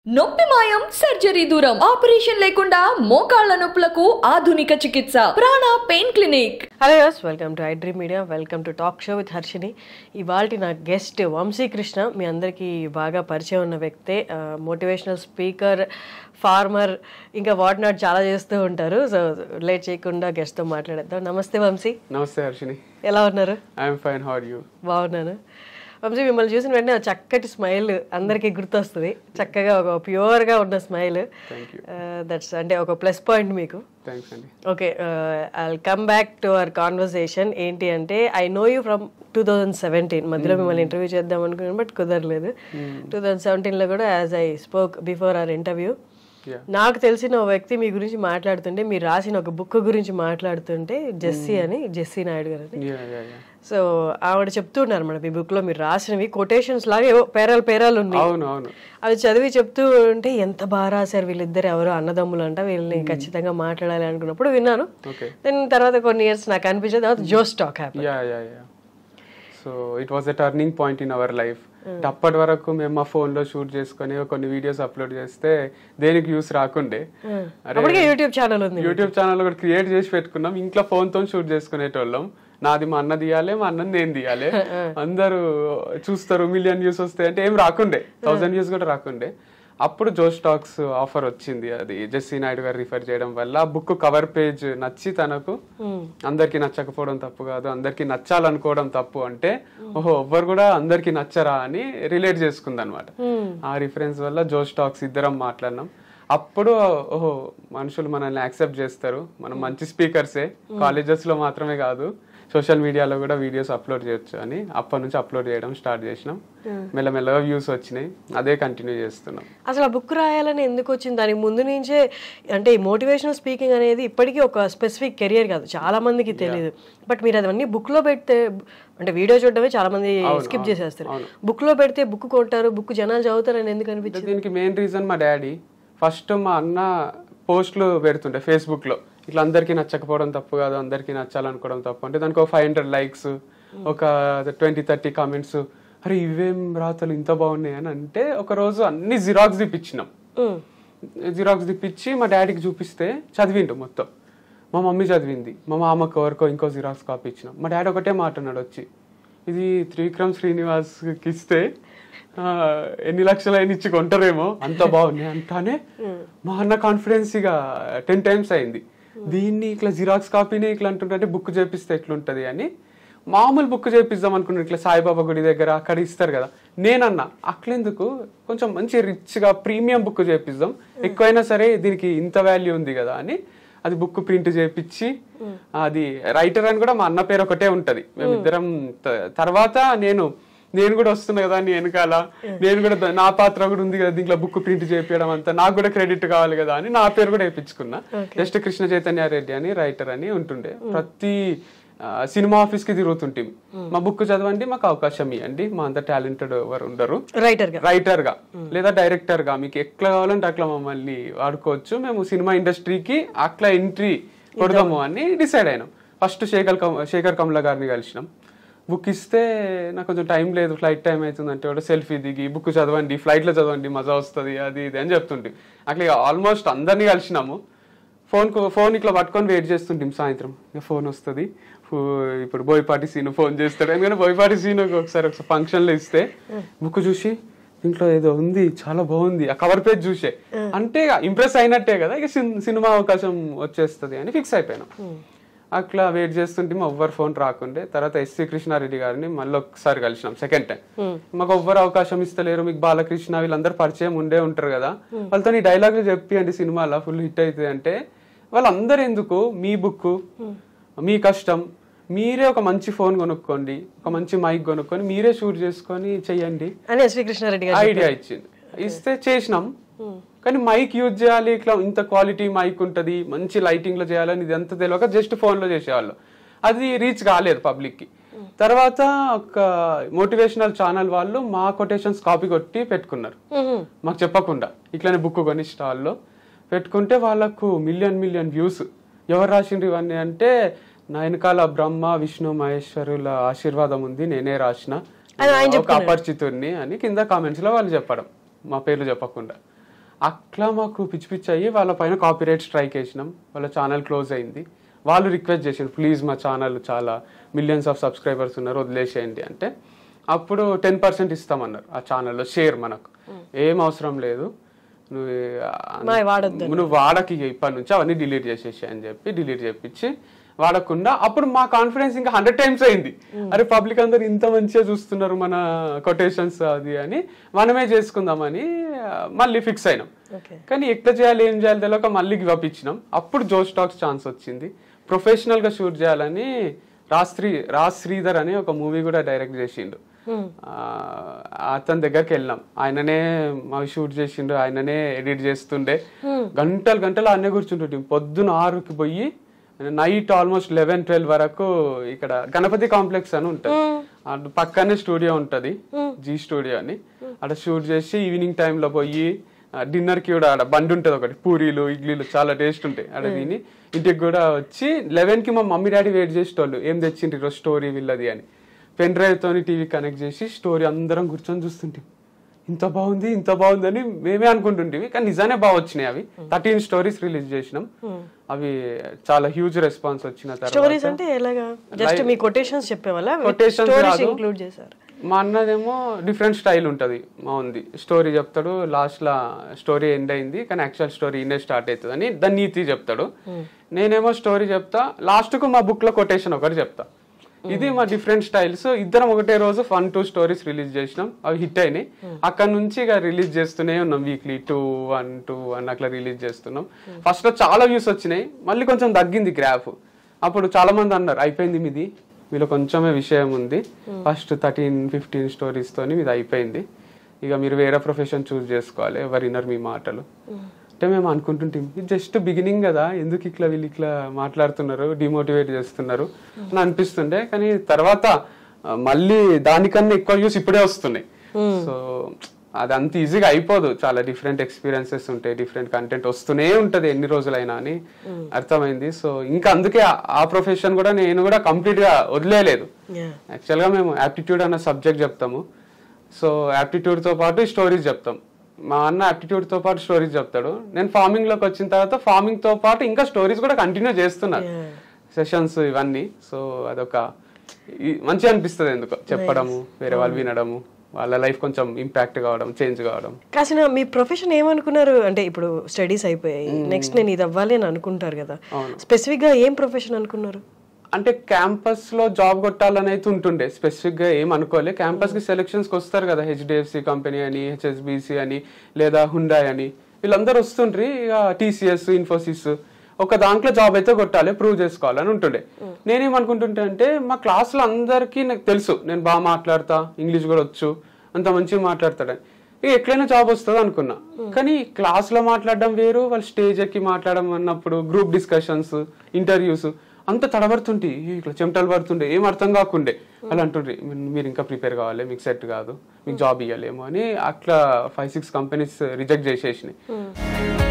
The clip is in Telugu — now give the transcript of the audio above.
నొప్పి మాయం సర్జరీ దూరం ఆపరేషన్ లేకుండా మోకాళ్ల నొప్పులకు ఆధునిక చికిత్స Prana pain clinic hello yes welcome to iDream media welcome to talk show with Harshini ఇవాళ నా గెస్ట్ వంశీకృష్ణ మీ అందరికీ బాగా పరిచయం ఉన్న వ్యక్తే మోటివేషనల్ స్పీకర్ ఫార్మర్ ఇంకా వాట్ నాట్ చాలా చేస్తూ ఉంటారు సో లేట్ చేయకుండా గెస్ట్తో మాట్లాడేద్దాం నమస్తే వంశీ నమస్తే హర్షిని ఎలా ఉన్నారు ఐఎమ్ ఫైన్ హౌ యూ బాగున్నాను వంశీ మిమ్మల్ని చూసిన వెంటనే ఆ చక్కటి స్మైల్ అందరికీ గుర్తొస్తుంది చక్కగా ఒక ప్యూర్గా ఉన్న స్మైల్ థ్యాంక్ యూ దట్స్ అంటే ఒక ప్లస్ పాయింట్ మీకు థ్యాంక్స్ అండి okay I come back to our conversation ఏంటి అంటే I know you from two thousand seventeen మధ్యలో మిమ్మల్ని ఇంటర్వ్యూ చేద్దాం అనుకున్నాను బట్ కుదరలేదు టూ థౌజండ్ సెవెంటీన్లో కూడా as I spoke before our interview Yeah. నాకు తెలిసిన ఓ వ్యక్తి మీ గురించి మాట్లాడుతుంటే మీరు రాసిన ఒక బుక్ గురించి మాట్లాడుతుంటే జెస్సీ అని జెస్సీ నాయుడు గారు అని యా యా యా సో ఆవిడ చెప్తున్నారు మేడం ఈ బుక్లో మీరు రాసినవి కొటేషన్స్ లాగా ఏవో పేరాలు పేరాలు ఉన్నాయి అవును అవును అవి చదివి చెప్తూ ఉంటే ఎంత బాగా రాశారు వీళ్ళిద్దరు ఎవరు అన్నదమ్ములు అంట వీళ్ళని ఖచ్చితంగా మాట్లాడాలి అనుకున్నప్పుడు విన్నాను ఓకే దెన్ తర్వాత కొన్ని ఇయర్స్ నాకు అనిపించేది తర్వాత Josh talk happy yeah yeah yeah so it was a turning point in our life అప్పటి వరకు మేము మా phone లో షూట్ చేసుకొని కొన్ని వీడియోస్ అప్లోడ్ చేస్తే దేనికి యూస్ రాకుండే అరే అప్పటికే యూట్యూబ్ ఛానల్ ఉంది యూట్యూబ్ ఛానల్ కూడా క్రియేట్ చేసి పెట్టుకున్నాం ఇంట్లో phone తో షూట్ చేసుకునేటోళ్ళం నాది మా అన్న తీయాలి మా అన్నది నేను తీయాలి అందరూ చూస్తారు మిలియన్ వ్యూస్ వస్తాయి అంటే ఏం రాకుండే థౌసండ్ వ్యూస్ కూడా రాకుండే అప్పుడు జో స్టాక్స్ ఆఫర్ వచ్చింది అది జెస్సీ నాయుడు గారు రిఫర్ చేయడం వల్ల ఆ బుక్ కవర్ పేజ్ నచ్చి తనకు అందరికి నచ్చకపోవడం తప్పు కాదు అందరికి నచ్చాలనుకోవడం తప్పు అంటే ఓహో ఎవ్వరు కూడా అందరికి నచ్చరా అని రిలేట్ చేసుకుంది అనమాట ఆ రిఫరెన్స్ వల్ల జో స్టాక్స్ ఇద్దరం మాట్లాడినాం అప్పుడు ఓహో మనుషులు మనల్ని యాక్సెప్ట్ చేస్తారు మనం మంచి స్పీకర్సే కాలేజెస్ లో మాత్రమే కాదు సోషల్ మీడియాలో కూడా వీడియోస్ అప్లోడ్ చేయొచ్చు అని అప్పటి నుంచి అప్లోడ్ చేయడం స్టార్ట్ చేసినాం మెల్లమెల్లగా వ్యూస్ వచ్చినాయి అదే కంటిన్యూ చేస్తున్నాం అసలు ఆ బుక్ రాయాలని ఎందుకు వచ్చింది దానికి ముందు నుంచే అంటే ఈ మోటివేషనల్ స్పీకింగ్ అనేది ఇప్పటికీ ఒక స్పెసిఫిక్ కెరియర్ కాదు చాలా మందికి తెలియదు బట్ మీరు అవన్నీ book లో పెడితే అంటే వీడియో చూడడమే చాలా మంది స్కిప్ చేసేస్తారు బుక్ లో పెడితే బుక్ కొంటారు బుక్ జనాలు చదువుతారని ఎందుకు అనిపించింది దీనికి మెయిన్ రీజన్ మా డాడీ ఫస్ట్ మా అన్న పోస్ట్లు పెడుతుంటే ఫేస్బుక్ లో ఇట్లా అందరికీ నచ్చకపోవడం తప్పు కాదు అందరికీ నచ్చాలనుకోవడం తప్పు అంటే దానికి ఒక ఫైవ్ హండ్రెడ్ లైక్స్ ఒక ట్వంటీ థర్టీ కామెంట్స్ అరే ఇవేం రాతలు ఇంత బాగున్నాయి అని అంటే ఒక రోజు అన్ని జిరాక్స్ తీపిచ్చినాం ఉమ్. జిరాక్స్ తిప్పించి మా డాడీకి చూపిస్తే చదివిండు మొత్తం మా మమ్మీ చదివింది మా మామకు ఎవరికో ఇంకో జిరాక్స్ కాపీ ఇచ్చినాం మా డాడీ ఒకటే మాట అన్నాడు వచ్చి ఇది త్రివిక్రమ్ శ్రీనివాస్కి ఇస్తే ఆ, ఎన్ని లక్షలు అయిన ఇచ్చి కొంటారేమో అంత బాగున్నాయి అంటానే మా అన్న కాన్ఫిడెన్స్ ఇక టెన్ టైమ్స్ అయింది దీన్ని ఇట్లా జిరాక్స్ కాపీని ఇట్లా అంటుంటే బుక్ చేపిస్తే ఎట్లుంటది అని మామూలు బుక్ చేపిద్దాం అనుకున్నాను ఇట్లా సాయిబాబా గుడి దగ్గర అక్కడ ఇస్తారు కదా నేనన్నా అట్లెందుకు కొంచెం మంచి రిచ్ గా ప్రీమియం బుక్ చేపిద్దాం ఎక్కువైనా సరే దీనికి ఇంత వాల్యూ ఉంది కదా అని అది బుక్ ప్రింట్ చేపించి అది రైటర్ అని కూడా మా అన్న పేరు ఒకటే ఉంటది మేమిద్దరం త- తర్వాత నేను నేను కూడా వస్తున్నా కదా నీ వెనకాల నేను కూడా ద- నా పాత్ర కూడా ఉంది కదా దీంట్లో బుక్ ప్రింట్ చేపించడం అంతా నాకు కూడా క్రెడిట్ కావాలి కదా అని నా పేరు కూడా వేయించుకున్నా జస్ట్ కృష్ణ చైతన్య రెడ్డి అని రైటర్ అని ఉంటుండే ప్రతి ఆ, సినిమా ఆఫీస్ కి తిరుగుతుంటే మా బుక్ చదవండి మాకు అవకాశం ఇవ్వండి మా అంత టాలెంటెడ్ ఎవరు ఉండరు రైటర్ గా రైటర్ గా లేదా డైరెక్టర్ గా మీకు ఎట్లా కావాలంటే అట్లా మమ్మల్ని వాడుకోవచ్చు మేము సినిమా ఇండస్ట్రీకి అట్లా ఎంట్రీ కొడదాము అని డిసైడ్ అయినాం ఫస్ట్ శేఖర్ కమ్- శేఖర్ కమల గారిని కలిసినాం బుక్ ఇస్తే నాకు కొంచెం టైం లేదు ఫ్లైట్ టైం అవుతుంది అంటే కూడా సెల్ఫీ దిగి బుక్ చదవండి ఫ్లైట్ లో చదవండి మజా వస్తుంది అది ఇది అని చెప్తుంటే అట్లా ఆల్మోస్ట్ అందరినీ కలిసినాము ఫోన్ ఫోన్ ఇట్లా పట్టుకొని వెయిట్ చేస్తుంటాం సాయంత్రం ఇక ఫోన్ వస్తుంది ఇప్పుడు బోయపాటి సీను ఫోన్ చేస్తాడు ఎందుకంటే బోయపాటి సీను ఒకసారి ఒకసారి ఫంక్షన్ లో ఇస్తే బుక్ చూసి దీంట్లో ఏదో ఉంది చాలా బాగుంది ఆ కవర్ పేజ్ చూసే అంటే ఇంప్రెస్ అయినట్టే కదా ఇక సిన్- సినిమా అవకాశం వచ్చేస్తుంది అని ఫిక్స్ అయిపోయినాం అట్లా వెయిట్ చేస్తుంటే మా ఎవ్వరు ఫోన్ రాకుండే తర్వాత ఎస్సీ కృష్ణారెడ్డి గారిని మళ్ళీ ఒకసారి కలిసినాం సెకండ్ టైం మాకు ఎవ్వరు అవకాశం ఇస్తలేరు మీకు బాలకృష్ణ వీళ్ళందరూ పరిచయం ఉండే ఉంటారు కదా వాళ్ళతో ఈ డైలాగులు చెప్పియండి సినిమాలో ఫుల్ హిట్ అవుతుంది అంటే వాళ్ళందరూ ఎందుకు మీ బుక్ మీ కష్టం మీరే ఒక మంచి ఫోన్ కొనుక్కోండి ఒక మంచి మైక్ కొనుక్కొని మీరే షూట్ చేసుకొని చెయ్యండి అని ఎస్వి కృష్ణారెడ్డి గారు ఐడియా ఇచ్చింది ఇస్తే చేసినాం కానీ మైక్ యూజ్ చేయాలి ఇట్లా ఇంత క్వాలిటీ మైక్ ఉంటది మంచి లైటింగ్ లో చేయాలని ఇది అంత తెలియక జస్ట్ ఫోన్ లో చేసేవాళ్ళు అది రీచ్ కాలేదు పబ్లిక్ కి తర్వాత ఒక మోటివేషనల్ ఛానల్ వాళ్ళు మా కొటేషన్స్ కాపీ కొట్టి పెట్టుకున్నారు మాకు చెప్పకుండా ఇట్లానే బుక్ కొని స్టాల్లో పెట్టుకుంటే వాళ్ళకు మిలియన్ మిలియన్ వ్యూస్ ఎవరు రాసిండ్రు ఇవన్నీ అంటే నా వెనకాల బ్రహ్మ విష్ణు మహేశ్వరుల ఆశీర్వాదం ఉంది నేనే రాసిన అది ఆయన ఒక అపరిచితుడిని అని కింద కామెంట్స్ లో వాళ్ళు చెప్పడం మా పేర్లు చెప్పకుండా అట్లా మాకు పిచ్చి పిచ్చి అయ్యి వాళ్ళ పైన కాపీరైట్ స్ట్రైక్ వేసినాం వాళ్ళ ఛానల్ క్లోజ్ అయింది వాళ్ళు రిక్వెస్ట్ చేసారు ప్లీజ్ మా ఛానల్ చాలా మిలియన్స్ ఆఫ్ సబ్స్క్రైబర్స్ ఉన్నారు వదిలేసేయండి అంటే అప్పుడు టెన్ పర్సెంట్ ఇస్తామన్నారు ఆ ఛానల్లో షేర్ మనకు ఏం అవసరం లేదు నువ్వు మా వాడొద్దు నువ్వు వాడకి ఇక ఇప్పటి నుంచి అవన్నీ డిలీట్ చేసేసి అని చెప్పి డిలీట్ చేపించి వాడకుండా అప్పుడు మా కాన్ఫిడెన్స్ ఇంకా హండ్రెడ్ టైమ్స్ అయింది అరే పబ్లిక్ అందరు ఇంత మంచిగా చూస్తున్నారు మన కొటేషన్స్ అది అని మనమే చేసుకుందామని ఆ, మళ్ళీ ఫిక్స్ అయినాం ఓకే కానీ ఎట్లా చేయాలి ఏం చేయాలి తెలియక మళ్ళీ గివ్ అప్ ఇచ్చినాం అప్పుడు జోస్ టాక్స్ ఛాన్స్ వచ్చింది ప్రొఫెషనల్ గా షూట్ చేయాలని రాజ్ శ్రీ రాజ్ శ్రీధర్ అని ఒక మూవీ కూడా డైరెక్ట్ చేసిండు ఆ, అతని దగ్గరికి వెళ్ళినాం ఆయననే మావి షూట్ చేసిండు ఆయననే ఎడిట్ చేస్తుండే గంటలు గంటలు ఆయనే కూర్చుంటుంటే పొద్దున ఆరుకి పోయి నైట్ ఆల్మోస్ట్ లెవెన్ ట్వెల్వ్ వరకు ఇక్కడ గణపతి కాంప్లెక్స్ అని ఉంటది అటు పక్కనే స్టూడియో ఉంటది జీ స్టూడియో అని అక్కడ షూట్ చేసి ఈవినింగ్ టైంలో పోయి డిన్నర్ కి కూడా ఆడ బండి ఉంటది ఒకటి పూరీలు ఇడ్లీలు చాలా టేస్ట్ ఉంటాయి ఆడ తిని ఇంటికి కూడా వచ్చి లెవెన్ కి మా మమ్మీ డాడీ వెయిట్ చేసేటోళ్ళు ఏం తెచ్చిండ్రు ఈరోజు స్టోరీ వీళ్ళది అని పెన్ డ్రైవ్ తోని టీవీ కనెక్ట్ చేసి స్టోరీ అందరం కూర్చొని చూస్తుంటాం ఇంత బాగుంది ఇంత బాగుంది అని మేమే అనుకుంటుంటివి కానీ నిజానే బాగా వచ్చినాయి అవి థర్టీన్ స్టోరీస్ రిలీజ్ చేసినాం అవి చాలా హ్యూజ్ రెస్పాన్స్ వచ్చిన స్టోరీస్ తర్వాత అంటే ఎలాగా జస్ట్ మీ కొటేషన్స్ చెప్పేవాళ్ళ Quotations స్టోరీస్ కాదు. ఇంక్లూడ్ చేశారు మా అన్నదేమో డిఫరెంట్ స్టైల్ ఉంటది మా ఉంది స్టోరీ చెప్తాడు లాస్ట్ లా స్టోరీ ఎండ్ అయింది కానీ యాక్చువల్ స్టోరీ ఇన్నే స్టార్ట్ అవుతుంది అని దాని నీతి చెప్తాడు నేనేమో స్టోరీ చెప్తా లాస్ట్ కు మా బుక్ లో కొటేషన్ ఒకటి చెప్తా ఇది మా డిఫరెంట్ స్టైల్స్ ఇద్దరం ఒకటే రోజు వన్ టూ స్టోరీస్ రిలీజ్ చేసినాం అవి హిట్ అయినాయి అక్కడ నుంచి ఇక రిలీజ్ చేస్తూనే ఉన్నాం weekly two one two one అట్లా రిలీజ్ చేస్తున్నాం ఫస్ట్ లో చాలా వ్యూస్ వచ్చినాయి మళ్ళీ కొంచెం తగ్గింది గ్రాఫ్ అప్పుడు చాలా మంది అన్నారు అయిపోయింది మీది మీలో కొంచెమే విషయం ఉంది ఫస్ట్ థర్టీన్ ఫిఫ్టీన్ స్టోరీస్ తోని మీది అయిపోయింది ఇక మీరు వేరే ప్రొఫెషన్ చూస్ చేసుకోవాలి ఎవరు వినరు మీ మాటలు అంటే మేము అనుకుంటుంటాం ఇది జస్ట్ బిగినింగ్ కదా ఎందుకు ఇట్లా వీళ్ళు ఇట్లా మాట్లాడుతున్నారు డిమోటివేట్ చేస్తున్నారు అని అనిపిస్తుండే కానీ తర్వాత ఆ, మళ్ళీ దానికన్నా ఎక్కువ వ్యూస్ ఇప్పుడే వస్తున్నాయి సో అది అంత ఈజీగా అయిపోదు చాలా డిఫరెంట్ ఎక్స్పీరియన్సెస్ ఉంటాయి డిఫరెంట్ కంటెంట్ వస్తూనే ఉంటది ఎన్ని రోజులైనా అని అర్థమైంది సో ఇంకా అందుకే ఆ- ఆ ప్రొఫెషన్ కూడా నేను కూడా కంప్లీట్ గా వదిలేయలేదు Yeah. యాక్చువల్గా మేము యాప్టిట్యూడ్ అన్న సబ్జెక్ట్ చెప్తాము సో యాప్టిట్యూడ్ తో పాటు స్టోరీస్ చెప్తాం మా అన్న యాప్టిట్యూడ్ తో పాటు స్టోరీస్ చెప్తాడు నేను ఫార్మింగ్ లోకి వచ్చిన తర్వాత ఫార్మింగ్ తో పాటు ఇంకా స్టోరీస్ కూడా కంటిన్యూ చేస్తున్నారు Yeah. సెషన్స్ ఇవన్నీ సో అదొక ఈ- మంచిగా అనిపిస్తుంది ఎందుకో చెప్పడము వేరే వాళ్ళు వినడము వాళ్ళ లైఫ్ కొంచెం ఇంపాక్ట్ కావడం చేంజ్ కావడం కాసిన మీ ప్రొఫెషన్ ఏమనుకున్నారు అంటే ఇప్పుడు స్టడీస్ అయిపోయాయి నెక్స్ట్ నేను ఇది అవ్వాలి అని అనుకుంటారు కదా స్పెసిఫిక్ గా ఏం ప్రొఫెషన్ అనుకున్నారు అంటే క్యాంపస్ లో జాబ్ కొట్టాలని అయితే ఉంటుండే స్పెసిఫిక్ గా ఏం అనుకోలే క్యాంపస్ కి సెలక్షన్స్ కి వస్తారు కదా హెచ్డిఎఫ్సి కంపెనీ అని హెచ్ఎస్బిసి అని లేదా హుండాయ్ అని వీళ్ళందరూ వస్తుండ్రి ఇక టీసీఎస్ ఇన్ఫోసిస్ ఒక దాంట్లో జాబ్ అయితే కొట్టాలి ప్రూవ్ చేసుకోవాలని ఉంటుండే నేనేమనుకుంటుంటే అంటే మా క్లాస్ లో అందరికీ నాకు తెలుసు నేను బాగా మాట్లాడతా ఇంగ్లీష్ కూడా వచ్చు అంత మంచిగా మాట్లాడతాడని ఇక ఎట్లయినా జాబ్ వస్తుంది అనుకున్నా కానీ క్లాస్ లో మాట్లాడడం వేరు వాళ్ళు స్టేజ్ ఎక్కి మాట్లాడడం అన్నప్పుడు గ్రూప్ డిస్కషన్స్ ఇంటర్వ్యూస్ అంత తడబడుతుంటే ఇట్లా చెమటలు పడుతుండే ఏం అర్థం కాకుండే అలా అంటుండ్రి "మీరు- మీరు ఇంకా ప్రిపేర్ కావాలి మీకు సెట్ కాదు మీకు జాబ్ ఇవ్వలేమో అని అట్లా ఫైవ్ సిక్స్ కంపెనీస్ రిజెక్ట్ చేసేసినాయి